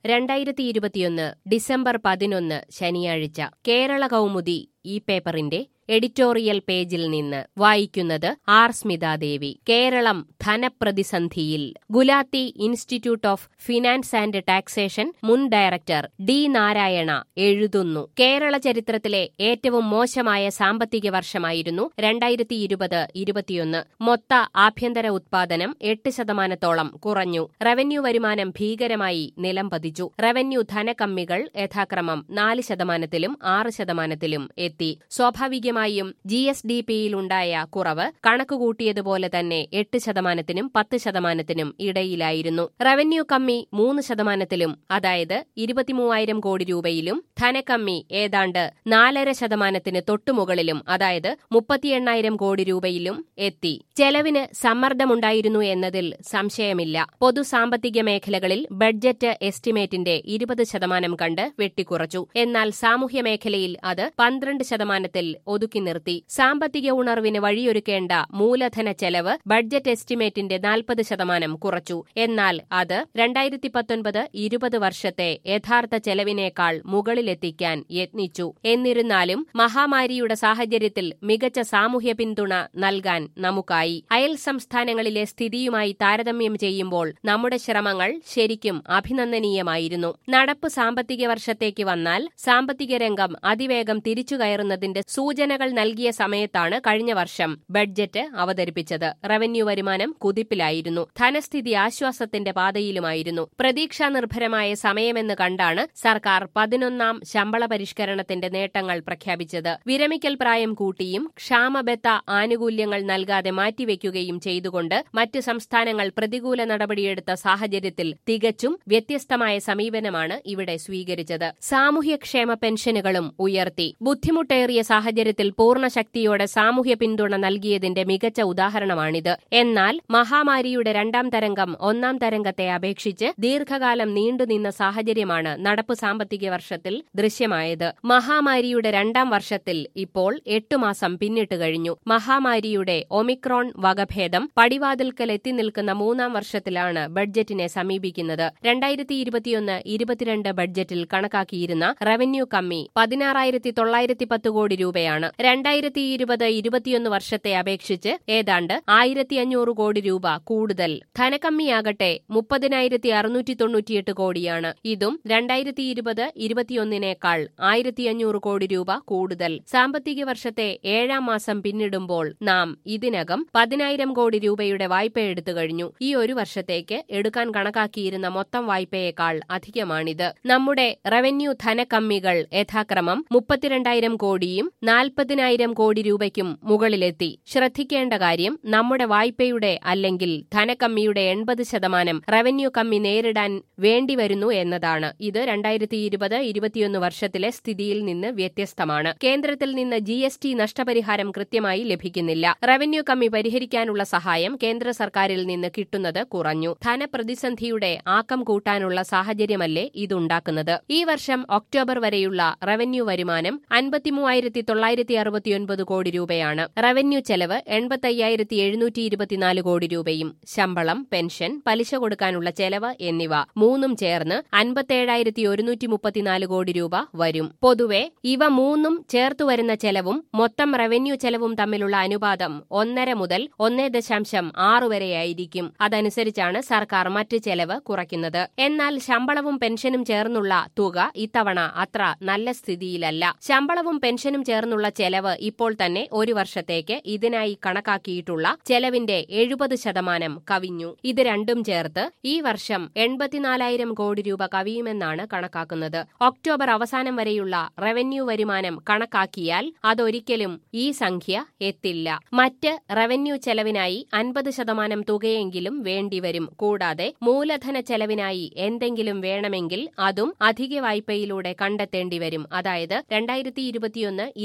രണ്ടായിരത്തി ഇരുപത്തിയൊന്ന് ഡിസംബർ പതിനൊന്ന് ശനിയാഴ്ച കേരള കൗമുദി ഈ പേപ്പറിന്റെ എഡിറ്റോറിയൽ പേജിൽ നിന്ന് വായിക്കുന്നത് ആർ സ്മിതാദേവി കേരളം ധനപ്രതിസന്ധിയിൽ Gulati institute of finance and taxation മുൻ ഡയറക്ടർ ഡി നാരായണ എഴുതുന്നു കേരള ചരിത്രത്തിലെ ഏറ്റവും മോശമായ സാമ്പത്തിക വർഷമായിരുന്നു രണ്ടായിരത്തി ഇരുപത് ഇരുപത്തിയൊന്ന് മൊത്ത ആഭ്യന്തര ഉത്പാദനം എട്ട് ശതമാനത്തോളം കുറഞ്ഞു റവന്യൂ വരുമാനം ഭീകരമായി നിലം പതിച്ചു റവന്യൂ ധനകമ്മികൾ യഥാക്രമം നാല് ശതമാനത്തിലും ആറ് ശതമാനത്തിലും എത്തി സ്വാഭാവികമായും ജി എസ് ഡി പിയിലുണ്ടായ കുറവ് കണക്കുകൂട്ടിയതുപോലെ തന്നെ എട്ട് ശതമാനത്തിനും പത്ത് ശതമാനത്തിനും ഇടയിലായിരുന്നു റവന്യൂ കമ്മി മൂന്ന് ശതമാനത്തിലും അതായത് ഇരുപത്തിമൂവായിരം കോടി രൂപയിലും ധനക്കമ്മി ഏതാണ്ട് നാലര ശതമാനത്തിന് തൊട്ടുമുകളിലും അതായത് മുപ്പത്തി എണ്ണായിരം കോടി രൂപയിലും എത്തി ചെലവിന് സമ്മർദ്ദമുണ്ടായിരുന്നു എന്നതിൽ സംശയമില്ല പൊതു സാമ്പത്തിക മേഖലകളിൽ ബഡ്ജറ്റ് എസ്റ്റിമേറ്റിന്റെ ഇരുപത് ശതമാനം കണ്ട് വെട്ടിക്കുറച്ചു എന്നാൽ സാമൂഹ്യ മേഖലയിൽ അത് പന്ത്രണ്ട് ശതമാനത്തിൽ ഒതുക്കി നിർത്തി സാമ്പത്തിക ഉണർവിന് വഴിയൊരുക്കേണ്ട മൂലധന ചെലവ് ബഡ്ജറ്റ് എസ്റ്റിമേറ്റിന്റെ നാൽപ്പത് ശതമാനം കുറച്ചു എന്നാൽ അത് രണ്ടായിരത്തി പത്തൊൻപത് ഇരുപത് വർഷത്തെ യഥാർത്ഥ ചെലവിനേക്കാൾ മുകളിലെത്തിക്കാൻ യത്നിച്ചു എന്നിരുന്നാലും മഹാമാരിയുടെ സാഹചര്യത്തിൽ മികച്ച സാമൂഹ്യ പിന്തുണ നൽകാൻ നമുക്കായി അയൽ സംസ്ഥാനങ്ങളിലെ സ്ഥിതിയുമായി താരതമ്യം ചെയ്യുമ്പോൾ നമ്മുടെ ശ്രമങ്ങൾ ശരിക്കും അഭിനന്ദനീയമായിരുന്നു നടപ്പ് സാമ്പത്തിക വർഷത്തേക്ക് വന്നാൽ സാമ്പത്തിക രംഗം അതിവേഗം തിരിച്ചു കയറുന്നതിന്റെ സൂചനകൾ നൽകിയ സമയത്താണ് കഴിഞ്ഞ വർഷം ബഡ്ജറ്റ് അവതരിപ്പിച്ചത് റവന്യൂ വരുമാനം കുതിപ്പിലായിരുന്നു ധനസ്ഥിതി ആശ്വാസത്തിന്റെ പാതയിലുമായിരുന്നു പ്രതീക്ഷാ നിർഭരമായ സമയമെന്ന് കണ്ടാണ് സർക്കാർ പതിനൊന്നാം ശമ്പള പരിഷ്കരണത്തിന്റെ നേട്ടങ്ങൾ പ്രഖ്യാപിച്ചത് വിരമിക്കൽ പ്രായം കൂട്ടിയും ക്ഷാമബത്ത ആനുകൂല്യങ്ങൾ നൽകാതെ മാറ്റിവെക്കുകയും ചെയ്തുകൊണ്ട് മറ്റ് സംസ്ഥാനങ്ങൾ പ്രതികൂല നടപടിയെടുത്ത സാഹചര്യത്തിൽ തികച്ചും വ്യത്യസ്തമായ സമീപനമാണ് ഇവിടെ സ്വീകരിച്ചത് സാമൂഹ്യക്ഷേമ പെൻഷനുകളും ഉയർത്തി ബുദ്ധിമുട്ടേറിയ സാഹചര്യത്തിൽ പൂർണ്ണ ശക്തിയോടെ സാമൂഹ്യ പിന്തുണ നൽകിയതിന്റെ മികച്ച ഉദാഹരണമാണിത് എന്നാൽ മഹാമാരിയുടെ രണ്ടാം തരംഗം ഒന്നാം തരംഗത്തെ അപേക്ഷിച്ച് ദീർഘകാലം നീണ്ടുനിന്ന സാഹചര്യമാണ് നടപ്പ് സാമ്പത്തിക വർഷത്തിൽ ദൃശ്യമായത് മഹാമാരിയുടെ രണ്ടാം വർഷത്തിൽ ഇപ്പോൾ എട്ടു മാസം പിന്നിട്ട് കഴിഞ്ഞു മഹാമാരിയുടെ ഒമിക്രോൺ വകഭേദം പടിവാതിൽക്കൽ എത്തി നിൽക്കുന്ന മൂന്നാം വർഷത്തിലാണ് ബഡ്ജറ്റിനെ സമീപിക്കുന്നത് രണ്ടായിരത്തി ഇരുപത്തിയൊന്ന് ഇരുപത്തിരണ്ട് ബഡ്ജറ്റിൽ കണക്കാക്കിയിരുന്ന റവന്യൂ കമ്മി പതിനാറായിരത്തി തൊള്ളായിരത്തി പത്ത് കോടി രൂപയാണ് രണ്ടായിരത്തി ഇരുപത് ഇരുപത്തിയൊന്ന് വർഷത്തെ അപേക്ഷിച്ച് ഏതാണ്ട് ആയിരത്തി അഞ്ഞൂറ് കോടി രൂപ കൂടുതൽ ധനകമ്മിയാകട്ടെ മുപ്പതിനായിരത്തി അറുന്നൂറ്റി തൊണ്ണൂറ്റിയെട്ട് കോടിയാണ് ഇതും രണ്ടായിരത്തി ഇരുപത് ഇരുപത്തിയൊന്നിനേക്കാൾ ആയിരത്തി അഞ്ഞൂറ് കോടി രൂപ കൂടുതൽ സാമ്പത്തിക വർഷത്തെ ഏഴാം മാസം പിന്നിടുമ്പോൾ നാം ഇതിനകം പതിനായിരം കോടി രൂപയുടെ വായ്പ എടുത്തു കഴിഞ്ഞു ഈ ഒരു വർഷത്തേക്ക് എടുക്കാൻ കണക്കാക്കിയിരുന്ന മൊത്തം വായ്പയേക്കാൾ അധികമാണിത് നമ്മുടെ റവന്യൂ ധനകമ്മികൾ യഥാക്രമം മുപ്പത്തിരണ്ടായിരം കോടിയും നാൽപ്പതിനായിരം കോടി രൂപയ്ക്കും മുകളിലെത്തി ശ്രദ്ധിക്കേണ്ട കാര്യം നമ്മുടെ വായ്പയുടെ അല്ലെങ്കിൽ ധനകമ്മിയുടെ എൺപത് ശതമാനം റവന്യൂ കമ്മി നേരിടാൻ വേണ്ടിവരുന്നു എന്നതാണ് ഇത് രണ്ടായിരത്തി ഇരുപത് ഇരുപത്തിയൊന്ന് വർഷത്തിലെ സ്ഥിതിയിൽ നിന്ന് വ്യത്യസ്തമാണ് കേന്ദ്രത്തിൽ നിന്ന് ജി എസ് ടി നഷ്ടപരിഹാരം കൃത്യമായി ലഭിക്കുന്നില്ല റവന്യൂ കമ്മി പരിഹരിക്കാനുള്ള സഹായം കേന്ദ്ര സർക്കാരിൽ നിന്ന് കിട്ടുന്നത് കുറഞ്ഞു ധനപ്രതിസന്ധിയുടെ ആക്കം കൂട്ടാനുള്ള സാഹചര്യമല്ലേ ഇതുണ്ടാക്കുന്നത് ഈ വർഷം ഒക്ടോബർ വരെയുള്ള റവന്യൂ വരുമാനം അൻപത്തിമൂവായിരത്തി തൊള്ളായിരത്തി അറുപത്തിയൊൻപത് കോടി രൂപയാണ് റവന്യൂ ചെലവ് എൺപത്തയ്യായിരത്തി എഴുന്നൂറ്റി ഇരുപത്തിനാല് കോടി രൂപയും ശമ്പളം പെൻഷൻ പലിശ കൊടുക്കാനുള്ള ചെലവ് എന്നിവ മൂന്നും ചേർന്ന് അൻപത്തേഴായിരത്തി ഒരുന്നൂറ്റി മുപ്പത്തിനാല് കോടി രൂപ വരും പൊതുവെ ഇവ മൂന്നും ചേർത്തു വരുന്ന ചെലവും മൊത്തം റവന്യൂ ചെലവും തമ്മിലുള്ള അനുപാതം ഒന്നര മുതൽ ഒന്നേ ദശാംശം ആറ് വരെയായിരിക്കും അതനുസരിച്ചാണ് സർക്കാർ മറ്റ് ചെലവ് കുറയ്ക്കുന്നത് എന്നാൽ ശമ്പളവും പെൻഷനും ചേർന്നുള്ള തുക ഇത്തവണ അത്ര നല്ല സ്ഥിതിയിലല്ല ശമ്പളവും പെൻഷനും ചേർന്നുള്ള ചെലവ് ഇപ്പോൾ തന്നെ ഒരു വർഷത്തേക്ക് ഇതിനായി കണക്കാക്കിയിട്ടുള്ള ചെലവിന്റെ എഴുപത് ശതമാനം കവിഞ്ഞു ഇത് രണ്ടും ചേർത്ത് ഈ വർഷം എൺപത്തിനാലായിരം കോടി രൂപ കവിയുമെന്നാണ് കണക്കാക്കുന്നത് ഒക്ടോബർ അവസാനം വരെയുള്ള റവന്യൂ വരുമാനം കണക്കാക്കിയാൽ അതൊരിക്കലും ഈ സംഖ്യ എത്തില്ല മറ്റ് റവന്യൂ ചെലവിനായി അൻപത് ശതമാനം തുകയെങ്കിലും വേണ്ടിവരും കൂടാതെ മൂലധന ചെലവിനായി എന്തെങ്കിലും വേണമെങ്കിൽ അതും അധിക വായ്പയിലൂടെ കണ്ടെത്തേണ്ടി വരും അതായത് രണ്ടായിരത്തി ഇരുപത്തിയൊന്ന് ഇരുപത്തിരണ്ട്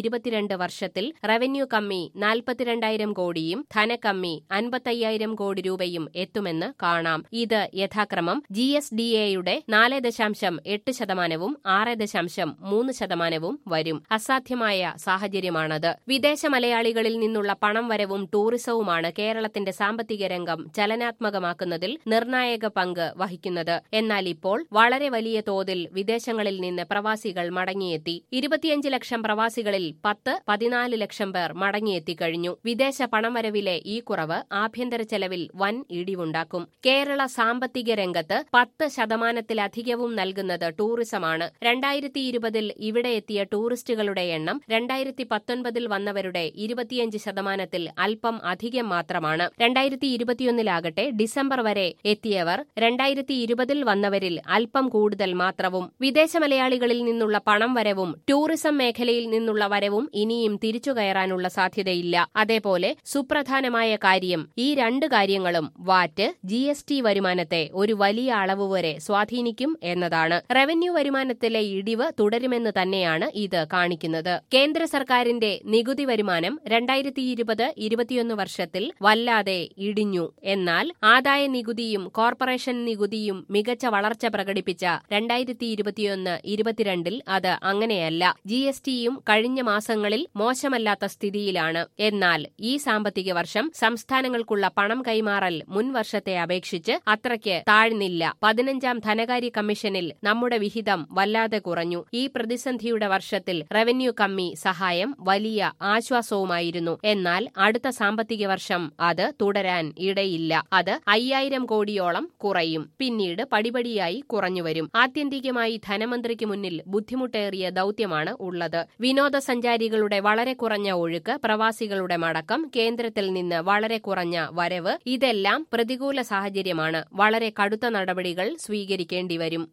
ഇരുപത്തിരണ്ട് വർഷത്തിൽ റവന്യൂ കമ്മി നാൽപ്പത്തിരണ്ടായിരം കോടിയും ധനക്കമ്മി അൻപത്തയ്യായിരം കോടി രൂപയും എത്തുമെന്ന് കാണാം ഇത് യഥാക്രമം ജി എസ് ഡി എയുടെ നാല് ദശാംശം എട്ട് ശതമാനവും ആറ് ദശാംശം മൂന്ന് ശതമാനവും വരും അസാധ്യമായ സാഹചര്യമാണത് വിദേശ മലയാളികളിൽ നിന്നുള്ള പണം വരവും ടൂറിസവുമാണ് കേരളത്തിന്റെ സാമ്പത്തിക രംഗം ചലനാത്മകമാക്കുന്നതിൽ നിർണായക പങ്ക് വഹിക്കുന്നത് എന്നാൽ ഇപ്പോൾ വളരെ വലിയ തോതിൽ വിദേശങ്ങളിൽ നിന്ന് പ്രവാസികൾ മടങ്ങിയെത്തി ഇരുപത്തിയഞ്ച് ലക്ഷം പ്രവാസികളിൽ പത്ത് പതിനാല് ലക്ഷം പേർ മടങ്ങിയെത്തിക്കഴിഞ്ഞു വിദേശ പണംവരവിലെ ഈ കുറവ് ആഭ്യന്തര ചെലവിൽ വൻ ഇടിവുണ്ടാക്കും കേരള സാമ്പത്തിക രംഗത്ത് പത്ത് ശതമാനത്തിലധികവും നൽകുന്നത് ടൂറിസമാണ് രണ്ടായിരത്തി ഇരുപതിൽ ഇവിടെ എത്തിയ ടൂറിസ്റ്റുകളുടെ എണ്ണം രണ്ടായിരത്തി പത്തൊൻപതിൽ വന്നവരുടെ ഇരുപത്തിയഞ്ച് ശതമാനത്തിൽ അല്പം അധികം മാത്രമാണ് രണ്ടായിരത്തി ഇരുപത്തിയൊന്നിലാകട്ടെ ഡിസംബർ വരെ എത്തിയവർ രണ്ടായിരത്തി ഇരുപതിൽ വന്നവരിൽ അല്പം കൂടുതൽ മാത്രവും വിദേശ മലയാളികളിൽ നിന്നുള്ള പണം വരവും ടൂറിസം മേഖലയിൽ നിന്നുള്ള വരവും ഇനിയും തിരിച്ചു കയറാനുള്ള സാധ്യതയില്ല അതേപോലെ സുപ്രധാനമായ കാര്യം ഈ രണ്ട് കാര്യങ്ങളും വാറ്റ് ജി എസ് ടി വരുമാനത്തെ ഒരു വലിയ അളവ് വരെ സ്വാധീനിക്കും എന്നതാണ് റവന്യൂ വരുമാനത്തിലെ ഇടിവ് തുടരുമെന്ന് തന്നെയാണ് ഇത് കാണിക്കുന്നത് കേന്ദ്ര സർക്കാരിന്റെ നികുതി വരുമാനം രണ്ടായിരത്തി ഇരുപത് ഇരുപത്തിയൊന്ന് വർഷത്തിൽ വല്ലാതെ ഇടിഞ്ഞു എന്നാൽ ആദായ നികുതിയും കോർപ്പറേഷൻ നികുതിയും മികച്ച വളർച്ച പ്രകടിപ്പിച്ച രണ്ടായിരത്തി ഇരുപത്തിയൊന്ന് ഇരുപത്തിരണ്ടിൽ അത് അങ്ങനെയല്ല ജി എസ് ടിയും കഴിഞ്ഞ മാസങ്ങളിൽ മോശമല്ലാത്ത സ്ഥിതിയിലാണ് എന്നാൽ ഈ സാമ്പത്തിക വർഷം സംസ്ഥാനങ്ങൾക്കുള്ള പണം കൈമാറൽ മുൻ വർഷത്തെ അപേക്ഷിച്ച് അത്രയ്ക്ക് താഴ്ന്നില്ല പതിനഞ്ചാം ധനകാര്യ കമ്മീഷനിൽ നമ്മുടെ വിഹിതം വല്ലാതെ കുറഞ്ഞു ഈ പ്രതിസന്ധിയുടെ വർഷത്തിൽ റവന്യൂ കമ്മി സഹായം വലിയ ആശ്വാസവുമായിരുന്നു എന്നാൽ അടുത്ത സാമ്പത്തിക വർഷം അത് തുടരാൻ ഇടയില്ല അത് അയ്യായിരം കോടിയോളം കുറയും പിന്നീട് പടിപടിയായി കുറഞ്ഞുവരും ആത്യന്തികമായി ധനമന്ത്രിക്ക് മുന്നിൽ ബുദ്ധിമുട്ടേറിയ ദൌത്യമാണ് ഉള്ളത് വിനോദസഞ്ചാരികളുടെ വളരെ കുറഞ്ഞ ഒഴുക്ക് പ്രവാസികളുടെ മടക്കം കേന്ദ്രത്തിൽ നിന്ന് വളരെ കുറഞ്ഞ വരവ് ഇതെല്ലാം പ്രതികൂല സാഹചര്യമാണ് വളരെ കടുത്ത നടപടികൾ സ്വീകരിക്കേണ്ടിവരും